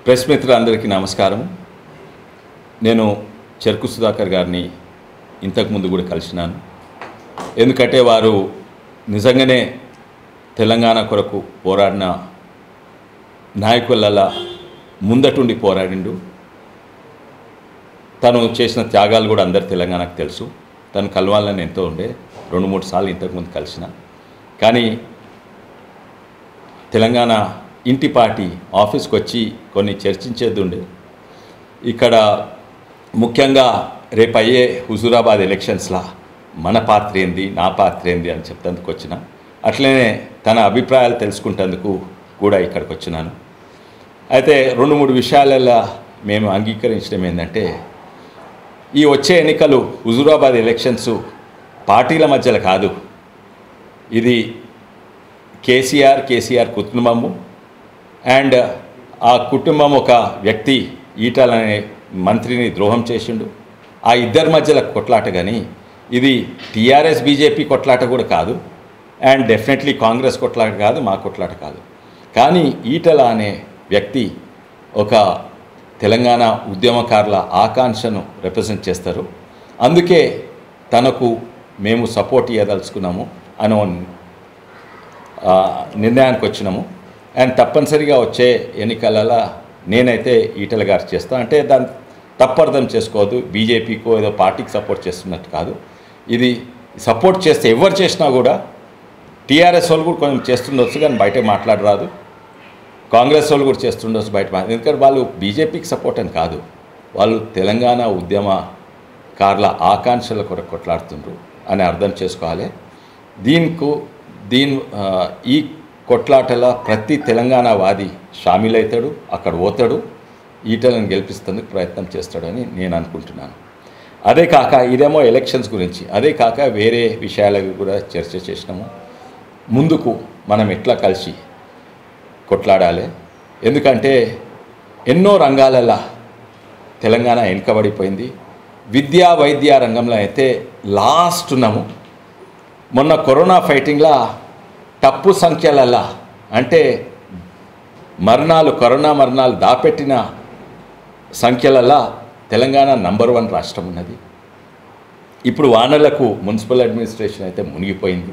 Press మిత్రులందరికీ నమస్కారం నేను చెరుకు సుధాకర్ గారిని ఇంతకుముందు కూడా కలిసినాను ఎందుకంటే వారు నిజంగానే తెలంగాణ కొరకు పోరాడిన నాయకులలో ముందటుండి పోరాడిండు తను చేసిన త్యాగాలు కూడా అందరు తెలంగాణకు తెలుసు తను కలవాలని ఎంతో ఉండే రెండు మూడు సార్లు ఇంతకుముందు కలిసిన కానీ తెలంగాణ ఇంటి పార్టీ ఆఫీస్కి వచ్చి కొన్ని చర్చించేది ఉండే ఇక్కడ ముఖ్యంగా రేపు అయ్యే హుజూరాబాద్ ఎలక్షన్స్లా మన పాత్ర ఏంది నా పాత్ర ఏంది అని చెప్తందుకు వచ్చిన అట్లనే తన అభిప్రాయాలు తెలుసుకుంటేందుకు కూడా ఇక్కడికి వచ్చినాను అయితే రెండు మూడు విషయాలలో మేము అంగీకరించడం ఏంటంటే ఈ వచ్చే ఎన్నికలు హుజూరాబాద్ ఎలక్షన్స్ పార్టీల మధ్యలో కాదు ఇది కేసీఆర్ కేసీఆర్ కుటుంబము అండ్ ఆ కుటుంబం ఒక వ్యక్తి ఈటల అనే మంత్రిని ద్రోహం చేసిండు ఆ ఇద్దరి మధ్యలో కొట్లాట కానీ ఇది టీఆర్ఎస్ బీజేపీ కొట్లాట కూడా కాదు అండ్ డెఫినెట్లీ కాంగ్రెస్ కొట్లాట కాదు మా కొట్లాట కాదు కానీ ఈటల అనే వ్యక్తి ఒక తెలంగాణ ఉద్యమకారుల ఆకాంక్షను రిప్రజెంట్ చేస్తారు అందుకే తనకు మేము సపోర్ట్ ఇవ్వదలుచుకున్నాము అని ఆ, నిర్ణయానికి వచ్చినాము అండ్ తప్పనిసరిగా వచ్చే ఎన్నికలలో నేనైతే ఈటల గారు చేస్తా అంటే దాన్ని తప్పర్థం చేసుకోవద్దు బీజేపీకో ఏదో పార్టీకి సపోర్ట్ చేస్తున్నట్టు కాదు ఇది సపోర్ట్ చేస్తే ఎవరు చేసినా కూడా టీఆర్ఎస్ వాళ్ళు కూడా కొంచెం చేస్తుండొచ్చు కానీ బయట మాట్లాడరాదు కాంగ్రెస్ వాళ్ళు కూడా చేస్తుండొచ్చు బయట మా- ఎందుకంటే వాళ్ళు బీజేపీకి సపోర్ట్ అని కాదు వాళ్ళు తెలంగాణ ఉద్యమకారుల ఆకాంక్షల కొరకు కొట్లాడుతుండ్రు అని అర్థం చేసుకోవాలి దీనికి దీని ఆ, ఈ కొట్లాటల ప్రతి తెలంగాణ వాది షామిల్ అవుతాడు అక్కడ పోతాడు ఈటలను గెలిపిస్తేందుకు ప్రయత్నం చేస్తాడని నేను అనుకుంటున్నాను అదే కాక ఇదేమో ఎలక్షన్స్ గురించి అదే కాక వేరే విషయాల కూడా చర్చ చేసినాము ముందుకు మనం ఎట్లా కలిసి కొట్లాడాలి ఎందుకంటే ఎన్నో రంగాలలో తెలంగాణ వెనుకబడిపోయింది విద్యా వైద్య రంగంలో అయితే లాస్ట్ ఉన్నాము మొన్న కరోనా ఫైటింగ్లా తప్పు సంఖ్యలలా అంటే మరణాలు కరోనా మరణాలు దాపెట్టిన సంఖ్యలలా తెలంగాణ నంబర్ వన్ రాష్ట్రం ఉన్నది ఇప్పుడు వానలకు మున్సిపల్ అడ్మినిస్ట్రేషన్ అయితే మునిగిపోయింది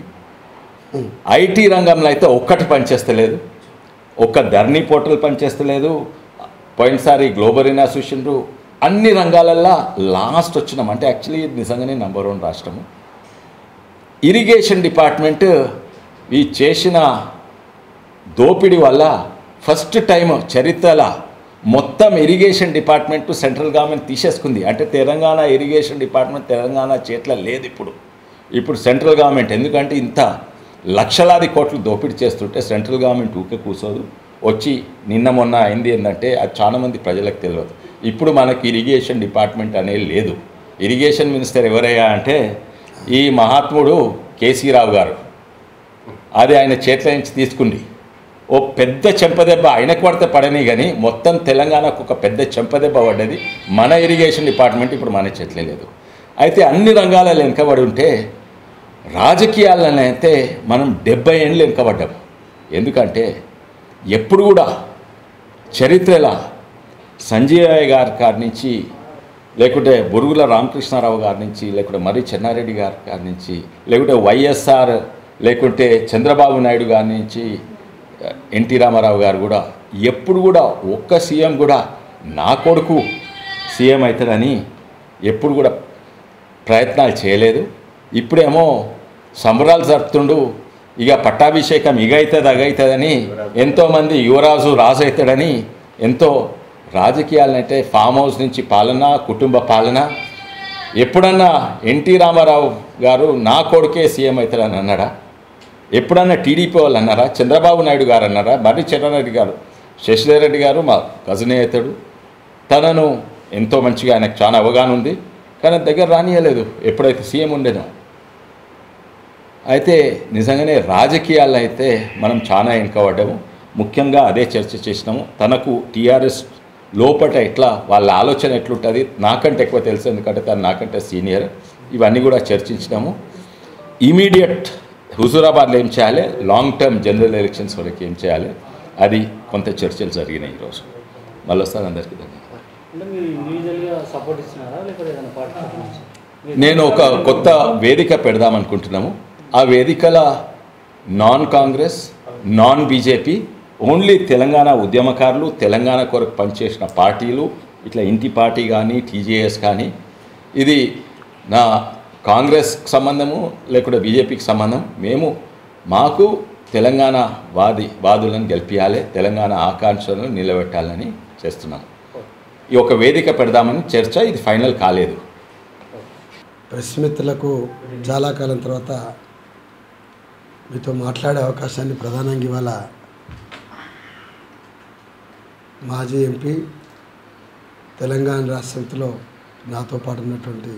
ఐటీ రంగంలో అయితే ఒక్కటి పనిచేస్తలేదు ఒక్క ధర్నీ పోర్టల్ పనిచేస్తలేదు పోయినసారి గ్లోబల్ ఇనాసోసియేషన్ అన్ని రంగాలల్లో లాస్ట్ వచ్చినాం అంటే యాక్చువల్లీ ఇది నిజంగానే నంబర్ వన్ రాష్ట్రము ఇరిగేషన్ డిపార్ట్మెంట్ ఈ చేసిన దోపిడీ వల్ల ఫస్ట్ టైం చరిత్రలో మొత్తం ఇరిగేషన్ డిపార్ట్మెంట్ సెంట్రల్ గవర్నమెంట్ తీసేసుకుంది అంటే తెలంగాణ ఇరిగేషన్ డిపార్ట్మెంట్ తెలంగాణ చేతిలో లేదు ఇప్పుడు ఇప్పుడు సెంట్రల్ గవర్నమెంట్ ఎందుకంటే ఇంత లక్షలాది కోట్లు దోపిడీ చేస్తుంటే సెంట్రల్ గవర్నమెంట్ ఊకే కూర్చోదు వచ్చి నిన్న మొన్న అయింది ఏంటంటే అది చాలామంది ప్రజలకు తెలియదు ఇప్పుడు మనకి ఇరిగేషన్ డిపార్ట్మెంట్ అనేది లేదు ఇరిగేషన్ మినిస్టర్ ఎవరయ్యా అంటే ఈ మహాత్ముడు కేసీ రావు గారు అది ఆయన చేతిలో నుంచి తీసుకుంది ఓ పెద్ద చెంపదెబ్బ ఆయనకు పడితే పడని కానీ మొత్తం తెలంగాణకు ఒక పెద్ద చెంపదెబ్బ పడ్డది మన ఇరిగేషన్ డిపార్ట్మెంట్ ఇప్పుడు మన చేతిలో లేదు అయితే అన్ని రంగాలలో వెనుకబడి ఉంటే రాజకీయాలను అయితే మనం డెబ్బై ఏళ్ళు వెనుకబడ్డాం ఎందుకంటే ఎప్పుడు కూడా చరిత్రలో సంజయ్ గారి కాడి నుంచి లేకుంటే బురుగుల రామకృష్ణారావు గారి నుంచి లేకుంటే మరి చెన్నారెడ్డి గారి గారి నుంచి లేకుంటే వైఎస్ఆర్ లేకుంటే చంద్రబాబు నాయుడు గారి నుంచి ఎన్టీ రామారావు గారు కూడా ఎప్పుడు కూడా ఒక్క సీఎం కూడా నా కొడుకు సీఎం అవుతాడని ఎప్పుడు కూడా ప్రయత్నాలు చేయలేదు ఇప్పుడేమో సంబరాలు జరుపుతుండు ఇక పట్టాభిషేకం ఇగ అవుతుంది అగవుతుందని ఎంతోమంది యువరాజు రాజు అవుతాడని ఎంతో రాజకీయాలంటే ఫామ్ హౌస్ నుంచి పాలన కుటుంబ పాలన ఎప్పుడన్నా ఎన్టీ రామారావు గారు నా కొడుకే సీఎం అవుతాడని అన్నాడా ఎప్పుడన్నా టీడీపీ వాళ్ళు అన్నారా చంద్రబాబు నాయుడు గారు అన్నారా బర్రి చరణరెడ్డి గారు శశిధర్ రెడ్డి గారు మా కజినే అవుతాడు తనను ఎంతో మంచిగా ఆయనకు చాలా అవగాహన ఉంది కానీ దగ్గర రానియలేదు ఎప్పుడైతే సీఎం ఉండేనో అయితే నిజంగానే రాజకీయాల్లో అయితే మనం చాలా వెనుకబడ్డాము ముఖ్యంగా అదే చర్చ చేసినాము తనకు టీఆర్ఎస్ లోపట ఎట్లా వాళ్ళ ఆలోచన ఎట్లుంటుంది నాకంటే ఎక్కువ తెలుసు ఎందుకంటే తను నాకంటే సీనియర్ ఇవన్నీ కూడా చర్చించినాము ఇమీడియట్ హుజూరాబాద్లో ఏం చేయాలి లాంగ్ టర్మ్ జనరల్ ఎలక్షన్స్ వరకు ఏం చేయాలి అది కొంత చర్చలు జరిగినాయి ఈరోజు మళ్ళొస్తారు అందరికీ ధన్యవాదాలు అంటే మీరు ఇండివిజువల్గా సపోర్ట్ ఇస్తున్నారా లేకపోతే ఏదైనా పార్టీ తరఫు నుంచి? మీరు- నేను ఒక కొత్త వేదిక పెడదాం అనుకుంటున్నాము ఆ వేదికల non Congress non BJP only Telangana ఉద్యమకారులు తెలంగాణ కొరకు పనిచేసిన పార్టీలు ఇట్లా ఇంటి పార్టీ కానీ టీజేఎస్ కానీ ఇది నా కాంగ్రెస్కి సంబంధము లేకుంటే బీజేపీకి సంబంధం మేము మాకు తెలంగాణ వాది వాదులను గెలిపించాలి తెలంగాణ ఆకాంక్షలను నిలబెట్టాలని చేస్తున్నాం ఈ ఒక వేదిక పెడదామని చర్చ ఇది ఫైనల్ కాలేదు ప్రెస్ మిత్రులకు చాలా కాలం తర్వాత మీతో మాట్లాడే అవకాశాన్ని ప్రధానంగా ఇవాళ మాజీ ఎంపీ తెలంగాణ రాష్ట్ర సమితిలో నాతో పాటు ఉన్నటువంటి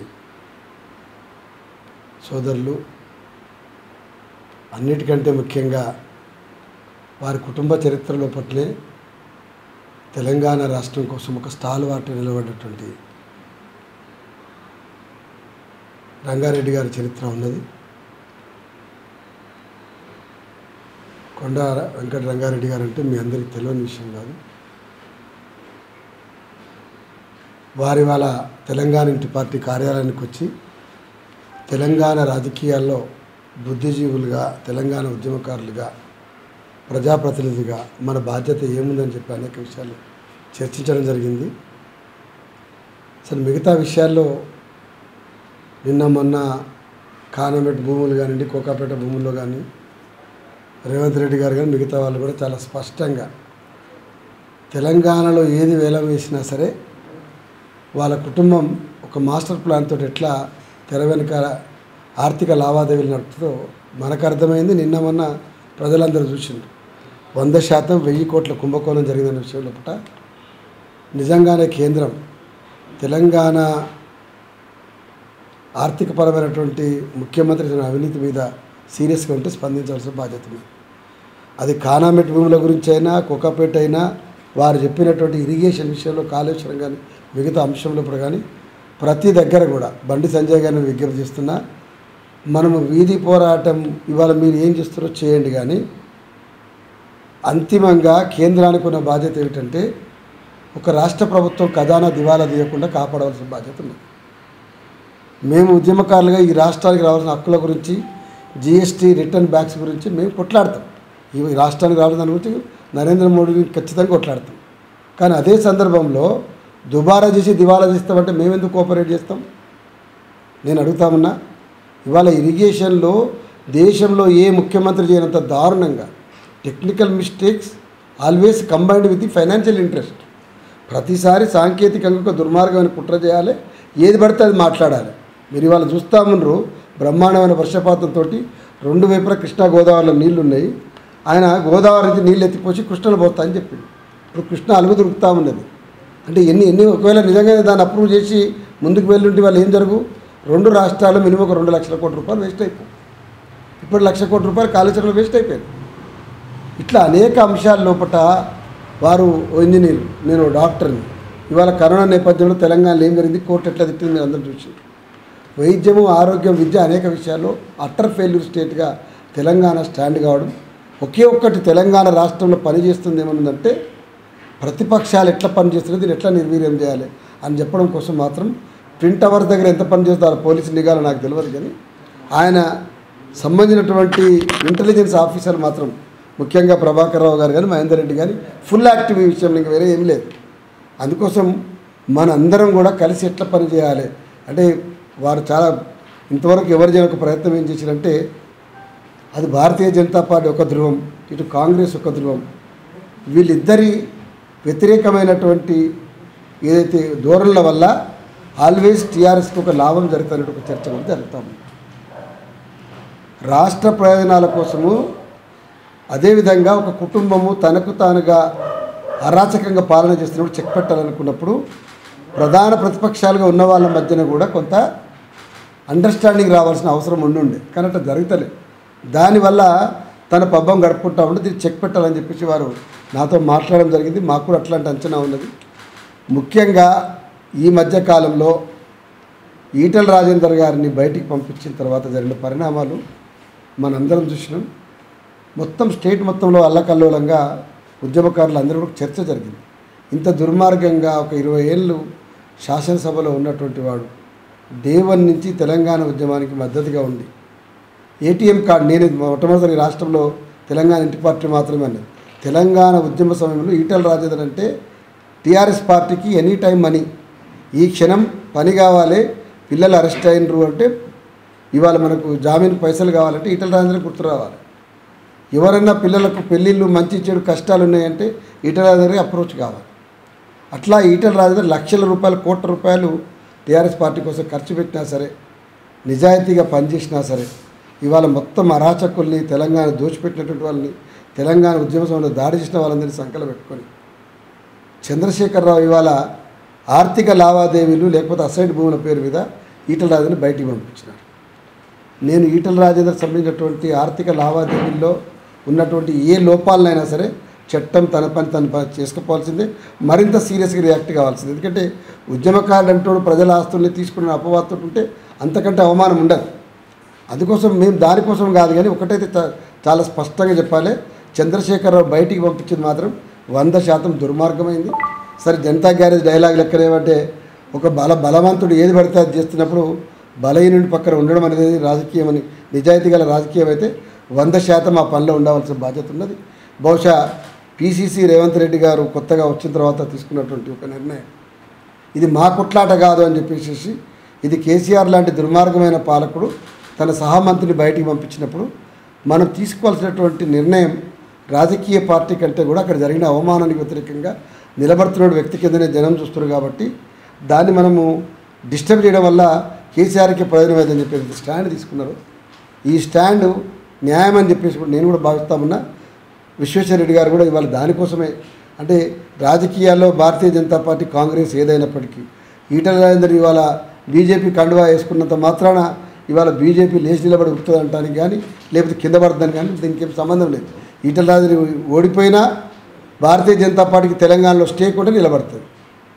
సోదరులు అన్నిటికంటే ముఖ్యంగా వారి కుటుంబ చరిత్రలో పట్లే తెలంగాణ రాష్ట్రం కోసం ఒక స్టాల్ వాటి నిలబడినటువంటి రంగారెడ్డి గారి చరిత్ర ఉన్నది కొండ వెంకట రంగారెడ్డి గారు అంటే మీ అందరికీ తెలియని విషయం కాదు వారి వాళ్ళ తెలంగాణ ఇంటి పార్టీ కార్యాలయానికి వచ్చి తెలంగాణ రాజకీయాల్లో బుద్ధిజీవులుగా తెలంగాణ ఉద్యమకారులుగా ప్రజాప్రతినిధిగా మన బాధ్యత ఏముందని చెప్పి అనేక విషయాలు చర్చించడం జరిగింది అసలు మిగతా విషయాల్లో నిన్న మొన్న కానమెట్ భూములు కానివ్వండి కోకాపేట భూముల్లో కానీ రేవంత్ రెడ్డి గారు కానీ మిగతా వాళ్ళు కూడా చాలా స్పష్టంగా తెలంగాణలో ఏది వేలం వేసినా సరే వాళ్ళ కుటుంబం ఒక మాస్టర్ ప్లాన్ తోటి ఎట్లా తెర వెనుక ఆర్థిక లావాదేవీలు నడుపుతుందో మనకు అర్థమైంది నిన్న మొన్న ప్రజలందరూ చూసిండ్రు వంద శాతం వెయ్యి కోట్ల కుంభకోణం జరిగిందనే విషయంలో పుట్ట నిజంగానే కేంద్రం తెలంగాణ ఆర్థికపరమైనటువంటి ముఖ్యమంత్రి తన అవినీతి మీద సీరియస్గా ఉంటే స్పందించాల్సిన బాధ్యత ఉంది అది కానామెట్ భూముల గురించి అయినా కుక్కపేట అయినా వారు చెప్పినటువంటి ఇరిగేషన్ విషయంలో కాళేశ్వరం కానీ మిగతా అంశంలో ఇప్పుడు కానీ ప్రతి దగ్గర కూడా బండి సంజయ్ గారిని విజ్ఞప్తి చేస్తున్నా మనము వీధి పోరాటం ఇవాళ మీరు ఏం చేస్తారో చేయండి కానీ అంతిమంగా కేంద్రానికి ఉన్న బాధ్యత ఏమిటంటే ఒక రాష్ట్ర ప్రభుత్వం ఖజానా దివాలా తీయకుండా కాపాడవలసిన బాధ్యత ఉంది మేము ఉద్యమకారులుగా ఈ రాష్ట్రానికి రావాల్సిన హక్కుల గురించి జిఎస్టీ రిటర్న్ బ్యాక్స్ గురించి మేము కొట్లాడతాం ఈ రాష్ట్రానికి రావాల్సిన దాని గురించి నరేంద్ర మోడీని ఖచ్చితంగా కొట్లాడతాం కానీ అదే సందర్భంలో దుబారా చేసి దివాలా చేస్తామంటే మేమెందుకు కోఆపరేట్ చేస్తాం నేను అడుగుతామన్నా ఇవాళ ఇరిగేషన్లో దేశంలో ఏ ముఖ్యమంత్రి చేయనంత దారుణంగా technical mistakes always combined with the financial interest ప్రతిసారి సాంకేతికంగా ఒక దుర్మార్గమైన కుట్ర చేయాలి ఏది పడితే అది మాట్లాడాలి మీరు ఇవాళ చూస్తామన్నారు బ్రహ్మాండమైన వర్షపాతంతో రెండు వైపులా కృష్ణా గోదావరిలో నీళ్లు ఉన్నాయి ఆయన గోదావరి నుంచి నీళ్ళు ఎత్తిపోసి కృష్ణలో పోతా అని చెప్పిండు ఇప్పుడు కృష్ణ అలుగు దొరుకుతా ఉన్నది అంటే ఎన్ని ఎన్ని ఒకవేళ నిజంగానే దాన్ని అప్రూవ్ చేసి ముందుకు వెళ్ళుంటే వాళ్ళు ఏం జరుగు రెండు రాష్ట్రాలు మినిమం ఒక రెండు లక్షల కోట్ల రూపాయలు వేస్ట్ అయిపోయి ఇప్పుడు లక్ష కోట్ల రూపాయలు కాళేశ్వరంలో వేస్ట్ అయిపోయింది ఇట్లా అనేక అంశాల లోపట వారు ఓ ఇంజనీర్ నేను ఓ డాక్టర్ని ఇవాళ కరోనా నేపథ్యంలో తెలంగాణలో ఏం జరిగింది కోర్టు ఎట్లా తిట్టింది మీరు అందరూ చూసారు వైద్యము ఆరోగ్యం విద్య అనేక విషయాల్లో అట్టర్ ఫెయిల్యూర్ స్టేట్గా తెలంగాణ స్టాండ్ కావడం ఒకే ఒక్కటి తెలంగాణ రాష్ట్రంలో పనిచేస్తుంది ఏమన్నదంటే ప్రతిపక్షాలు ఎట్లా పనిచేస్తున్నాయి దీన్ని ఎట్లా నిర్వీర్యం చేయాలి అని చెప్పడం కోసం మాత్రం ట్విన్ టవర్ దగ్గర ఎంత పని చేస్తారో పోలీసు నిఘాలు నాకు తెలియదు కానీ ఆయన సంబంధించినటువంటి ఇంటెలిజెన్స్ ఆఫీసర్ మాత్రం ముఖ్యంగా ప్రభాకర్ రావు గారు కానీ మహేందర్ రెడ్డి కానీ ఫుల్ యాక్టివ్ ఈ విషయంలో ఇంకా వేరే ఏమీ లేదు అందుకోసం మన అందరం కూడా కలిసి ఎట్లా పని చేయాలి అంటే వారు చాలా ఇంతవరకు ఎవరు చేయని ఒక ప్రయత్నం ఏం చేశారంటే అది భారతీయ జనతా పార్టీ ఒక ధ్రువం ఇటు కాంగ్రెస్ ఒక ధ్రువం వీళ్ళిద్దరి వ్యతిరేకమైనటువంటి ఏదైతే ధోరణుల వల్ల ఆల్వేస్ టీఆర్ఎస్కి ఒక లాభం జరుగుతున్నట్టు ఒక చర్చ కూడా జరుగుతాం రాష్ట్ర ప్రయోజనాల కోసము అదేవిధంగా ఒక కుటుంబము తనకు తానుగా అరాచకంగా పాలన చేస్తున్నప్పుడు చెక్ పెట్టాలనుకున్నప్పుడు ప్రధాన ప్రతిపక్షాలుగా ఉన్న వాళ్ళ మధ్యన కూడా కొంత అండర్స్టాండింగ్ రావాల్సిన అవసరం ఉండుండే కానీ అట్లా జరుగుతలే దానివల్ల తన పబ్బం గడుపుకుంటా ఉంటే దీన్ని చెక్ పెట్టాలని చెప్పేసి వారు నాతో మాట్లాడడం జరిగింది మాకు కూడా అట్లాంటి అంచనా ఉన్నది ముఖ్యంగా ఈ మధ్య కాలంలో ఈటల రాజేందర్ గారిని బయటికి పంపించిన తర్వాత జరిగిన పరిణామాలు మనందరం చూసినాం మొత్తం స్టేట్ మొత్తంలో అల్లకల్లోలంగా ఉద్యమకారులు అందరూ కూడా చర్చ జరిగింది ఇంత దుర్మార్గంగా ఒక ఇరవై ఏళ్ళు శాసనసభలో ఉన్నటువంటి వాడు దేవన్ నుంచి తెలంగాణ ఉద్యమానికి మద్దతుగా ఉంది ఏటీఎం కార్డు నేను మొట్టమొదటి రాష్ట్రంలో తెలంగాణ ఇంటి పార్టీ మాత్రమే అన్నది తెలంగాణ ఉద్యమ సమయంలో ఈటల రాజేందర్ అంటే టీఆర్ఎస్ పార్టీకి ఎనీ టైం మనీ ఈ క్షణం పని కావాలి పిల్లలు అరెస్ట్ అయినరు అంటే ఇవాళ మనకు జామీన్ పైసలు కావాలంటే ఈటల రాజేంద్ర గుర్తు రావాలి ఎవరైనా పిల్లలకు పెళ్ళిళ్ళు మంచి చెడు కష్టాలు ఉన్నాయంటే ఈటల రాజేంద్ర అప్రోచ్ కావాలి అట్లా ఈటల రాజేంద్ర లక్షల రూపాయలు కోట్ల రూపాయలు టీఆర్ఎస్ పార్టీ కోసం ఖర్చు పెట్టినా సరే నిజాయితీగా పనిచేసినా సరే ఇవాళ మొత్తం అరాచకుల్ని తెలంగాణ దోచిపెట్టినటువంటి వాళ్ళని తెలంగాణ ఉద్యమ సమయంలో దాడి చేసిన వాళ్ళందరినీ సంకలం పెట్టుకొని చంద్రశేఖరరావు ఇవాళ ఆర్థిక లావాదేవీలు లేకపోతే అసైడ్ భూముల పేరు మీద ఈటల రాజేంద్ర బయటికి పంపించినారు నేను ఈటల రాజేంద్ర సంబంధించినటువంటి ఆర్థిక లావాదేవీల్లో ఉన్నటువంటి ఏ లోపాలనైనా సరే చట్టం తన పని తన పని చేసుకోవాల్సిందే మరింత సీరియస్గా రియాక్ట్ కావాల్సింది ఎందుకంటే ఉద్యమకారుడు అంటూ ప్రజల ఆస్తుల్ని తీసుకున్న అపవాదం ఉంటే అంతకంటే అవమానం ఉండదు అందుకోసం మేము దానికోసం కాదు కానీ ఒకటైతే చా- చాలా స్పష్టంగా చెప్పాలి చంద్రశేఖరరావు బయటికి పంపించింది మాత్రం వంద శాతం దుర్మార్గమైంది సరే జనతా గ్యారేజ్ డైలాగ్ లెక్కనేమంటే ఒక బల బలవంతుడు ఏది పడితే అది చేస్తున్నప్పుడు బలహీనుడి పక్కన ఉండడం అనేది రాజకీయం అని నిజాయితీ గల రాజకీయం అయితే వంద శాతం ఆ పనిలో ఉండవలసిన బాధ్యత ఉన్నది బహుశా పిసిసి రేవంత్ రెడ్డి గారు కొత్తగా వచ్చిన తర్వాత తీసుకున్నటువంటి ఒక నిర్ణయం ఇది మా కొట్లాట కాదు అని చెప్పేసి ఇది కేసీఆర్ లాంటి దుర్మార్గమైన పాలకుడు తన సహామంత్రిని బయటికి పంపించినప్పుడు మనం తీసుకోవాల్సినటువంటి నిర్ణయం రాజకీయ పార్టీ కంటే కూడా అక్కడ జరిగిన అవమానానికి వ్యతిరేకంగా నిలబడుతున్న వ్యక్తి కిందనే జనం చూస్తున్నారు కాబట్టి దాన్ని మనము డిస్టర్బ్ చేయడం వల్ల కేసీఆర్కి ప్రయోజనం ఏదని చెప్పేసి స్టాండ్ తీసుకున్నారు ఈ స్టాండ్ న్యాయం అని చెప్పేసి కూడా నేను కూడా భావిస్తా ఉన్నా విశ్వేశ్వర రెడ్డి గారు కూడా ఇవాళ దానికోసమే అంటే రాజకీయాల్లో భారతీయ జనతా పార్టీ కాంగ్రెస్ ఏదైనప్పటికీ ఈటల రాజేందర్ ఇవాళ బీజేపీ కండువా వేసుకున్నంత మాత్రాన ఇవాళ బీజేపీ లేచి నిలబడి ఉడుతుంది అంటానికి కానీ లేకపోతే కింద పడుతుందని కానీ దీనికి ఏం సంబంధం లేదు ఈటల రాజేందర్ ఓడిపోయినా భారతీయ జనతా పార్టీకి తెలంగాణలో స్టేక్ ఉంటే నిలబడుతుంది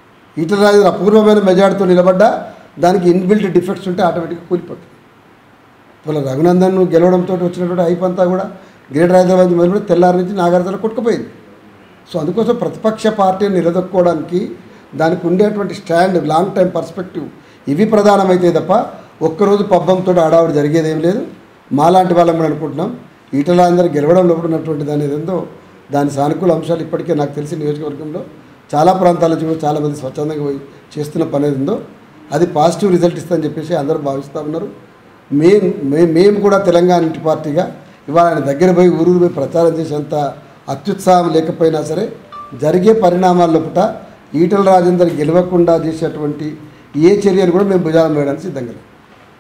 ఈటల రాజేందర్ అపూర్వమైన మెజార్టీతో నిలబడ్డా దానికి ఇన్బిల్ట్ డిఫెక్ట్స్ ఉంటే ఆటోమేటిక్గా కూలిపోతుంది ఇవాళ రఘునందన్ గెలవడంతో వచ్చినటువంటి హైప్ అంతా కూడా గ్రేటర్ హైదరాబాద్ నుంచి మొదలుపెట్టి తెల్లారి నుంచి నాగార్జున కొట్టుకుపోయింది సో అందుకోసం ప్రతిపక్ష పార్టీని నిలదొక్కుకోవడానికి దానికి ఉండేటువంటి స్టాండ్ లాంగ్ టైం పర్స్పెక్టివ్ ఇవి ప్రధానమైతే తప్ప ఒక్కరోజు పబ్బంతో ఆడావిడి జరిగేది ఏం లేదు మాలాంటి వాళ్ళం కూడా అనుకుంటున్నాం ఈటల అందరూ గెలవడం లోపల ఉన్నటువంటి దాని ఏదేందో దాని సానుకూల అంశాలు ఇప్పటికే నాకు తెలిసిన నియోజకవర్గంలో చాలా ప్రాంతాల నుంచి కూడా చాలామంది స్వచ్ఛందంగా పోయి చేస్తున్న పని ఏది ఉందో అది పాజిటివ్ రిజల్ట్ ఇస్తుందని చెప్పేసి అందరూ భావిస్తూ ఉన్నారు మేము మే- మేము కూడా తెలంగాణ ఇంటి పార్టీగా ఇవాళ ఆయన దగ్గర పోయి ఊరూరు పోయి ప్రచారం చేసేంత అత్యుత్సాహం లేకపోయినా సరే జరిగే పరిణామాల లోపల ఈటల రాజేందర్ గెలవకుండా చేసేటువంటి ఏ చర్యను కూడా మేము భుజాలం వేయడానికి సిద్ధంగా లేం.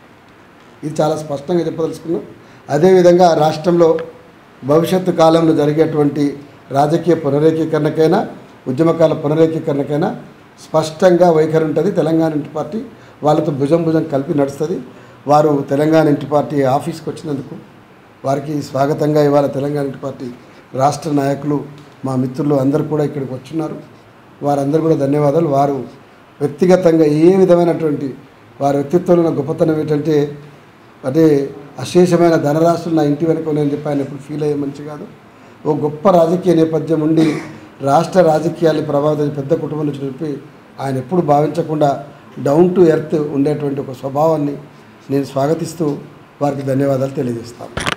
ఇది చాలా స్పష్టంగా చెప్పదలుచుకున్నాం అదేవిధంగా రాష్ట్రంలో భవిష్యత్తు కాలంలో జరిగేటువంటి రాజకీయ పునరేకీకరణకైనా ఉద్యమకాల పునరేకీకరణకైనా స్పష్టంగా వైఖరి ఉంటుంది తెలంగాణ ఇంటి పార్టీ వాళ్ళతో భుజం భుజం కలిపి నడుస్తుంది వారు తెలంగాణ ఇంటి పార్టీ ఆఫీస్కి వచ్చినందుకు వారికి స్వాగతంగా ఇవాళ తెలంగాణ ఇంటి పార్టీ రాష్ట్ర నాయకులు మా మిత్రులు అందరూ కూడా ఇక్కడికి వచ్చున్నారు వారందరూ కూడా ధన్యవాదాలు వారు వ్యక్తిగతంగా ఏ విధమైనటువంటి వారి వ్యక్తిత్వంలో ఉన్న గొప్పతనం ఏంటంటే అంటే అశేషమైన ధనరాశులు నా ఇంటి వెనుక ఉన్నాయని చెప్పి ఆయన ఎప్పుడు ఫీల్ అయ్యే మంచి కాదు ఓ గొప్ప రాజకీయ నేపథ్యం ఉండి రాష్ట్ర రాజకీయాన్ని ప్రభావితం పెద్ద కుటుంబం నుంచి చెప్పి ఆయన ఎప్పుడు భావించకుండా డౌన్ టు ఎర్త్ ఉండేటువంటి ఒక స్వభావాన్ని నేను స్వాగతిస్తూ వారికి ధన్యవాదాలు తెలియజేస్తాను